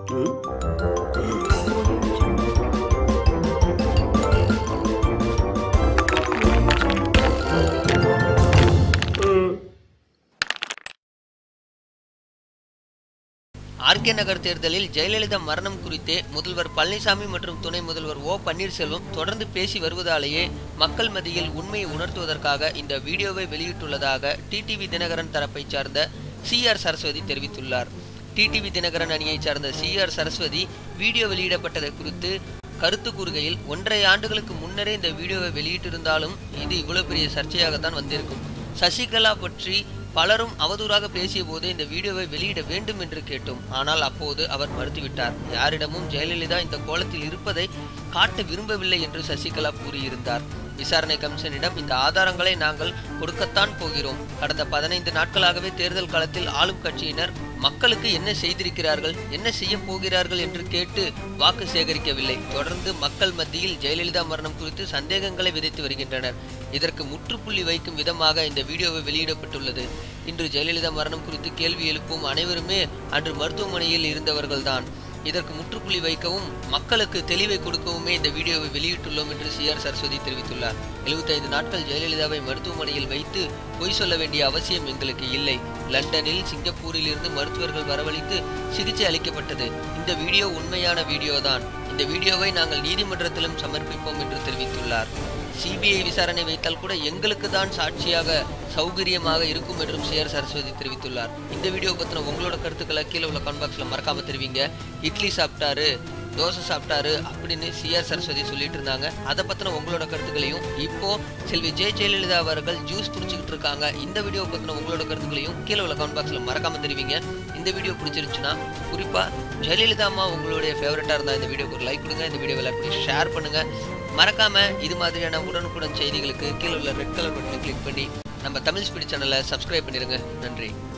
RK நகர் தேர்தலில் ஜெயலலிதா மரணம் குறித்தே முதல்வர் பழனிசாமி மற்றும் துணை முதல்வர் ஓ பன்னீர்செல்வம் தொடர்ந்து பேசி வருவதாலேயே மக்கள் மத்தியில் உண்மையை உணர்த்துவதற்காக இந்த வீடியோவை வெளியிட்டுள்ளதாக டிடிவி தினகரன் தரப்பைச் சார்ந்த சி ஆர் சரஸ்வதி தெரிவித்துள்ளார் டிடிவி தினகரன் அணியைச் சார்ந்த சி ஆர் சரஸ்வதி வீடியோ வெளியிடப்பட்டதை குறித்து கருத்து கூறுகையில் ஒன்றரை ஆண்டுகளுக்கு முன்னரே இந்த வீடியோவை வெளியிட்டிருந்தாலும் இது இவ்வளவு பெரிய சர்ச்சையாகத்தான் வந்திருக்கும் சசிகலா பற்றி பலரும் அவதூறாக பேசிய போது இந்த வீடியோவை வெளியிட வேண்டும் என்று கேட்டோம் ஆனால் அப்போது அவர் மறுத்துவிட்டார் யாரிடமும் ஜெயலலிதா இந்த கோலத்தில் இருப்பதை காட்ட விரும்பவில்லை என்று சசிகலா கூறியிருந்தார் விசாரணை கமிஷனிடம் இந்த ஆதாரங்களை நாங்கள் கொடுக்கத்தான் போகிறோம் கடந்த பதினைந்து நாட்களாகவே தேர்தல் காலத்தில் ஆளும் கட்சியினர் மக்களுக்கு என்ன செய்திருக்கிறார்கள் என்ன செய்ய போகிறார்கள் என்று கேட்டு வாக்கு சேகரிக்கவில்லை தொடர்ந்து மக்கள் மத்தியில் ஜெயலலிதா மரணம் குறித்து சந்தேகங்களை விதைத்து வருகின்றனர் இதற்கு முற்றுப்புள்ளி வைக்கும் விதமாக இந்த வீடியோவை வெளியிடப்பட்டுள்ளது இன்று ஜெயலலிதா மரணம் குறித்து கேள்வி எழுப்பும் அனைவருமே அன்று மருத்துவமனையில் இருந்தவர்கள்தான் இதற்கு முற்றுப்புள்ளி வைக்கவும் மக்களுக்கு தெளிவை கொடுக்கவுமே இந்த வீடியோவை வெளியிட்டுள்ளோம் என்று சி ஆர் சரஸ்வதி தெரிவித்துள்ளார் 75 நாட்கள் ஜெயலலிதாவை மருத்துவமனையில் வைத்து பொய் சொல்ல வேண்டிய அவசியம் எங்களுக்கு இல்லை லண்டனில் சிங்கப்பூரில் இருந்து மருத்துவர்கள் வரவழைத்து சிகிச்சை அளிக்கப்பட்டது இந்த வீடியோ உண்மையான வீடியோ தான் இந்த வீடியோவை நாங்கள் நீதிமன்றத்திலும் சமர்ப்பிப்போம் என்று தெரிவித்துள்ளார் சிபிஐ விசாரணை வைத்தால் கூட எங்களுக்கு தான் சாட்சியாக சௌகரியமாக இருக்கும் என்றும் சேர் சரஸ்வதி தெரிவித்துள்ளார் இந்த வீடியோ பற்றின உங்களோட கருத்துக்களை கீழே உள்ள கமெண்ட் பாக்ஸில் மறக்காம தெரிவிங்க இட்லி சாப்பிட்டாரு தோசை சாப்பிட்டாரு அப்படின்னு சிஆர் சரஸ்வதி சொல்லிட்டு இருந்தாங்க அதை பற்றின உங்களோட கருத்துக்களையும் இப்போ செல்வி ஜெய ஜெயலலிதா அவர்கள் ஜூஸ் குடிச்சிக்கிட்டு இருக்காங்க இந்த வீடியோ பற்றின உங்களோட கருத்துக்களையும் கீழே உள்ள கமெண்ட் பாக்ஸில் மறக்காம தெரிவிங்க இந்த வீடியோ பிடிச்சிருந்துச்சுன்னா குறிப்பாக ஜெயலலிதா அம்மா உங்களுடைய ஃபேவரட்டாக இருந்தால் இந்த வீடியோக்கு ஒரு லைக் கொடுங்க இந்த வீடியோ எல்லாருக்கும் ஷேர் பண்ணுங்க மறக்காம இது மாதிரியான உடனுக்குடன் செய்திகளுக்கு கீழே உள்ள ரெட் கலர் பட்டனை கிளிக் பண்ணி நம்ம தமிழ் ஸ்பீட் சேனலை சப்ஸ்கிரைப் பண்ணிடுங்க நன்றி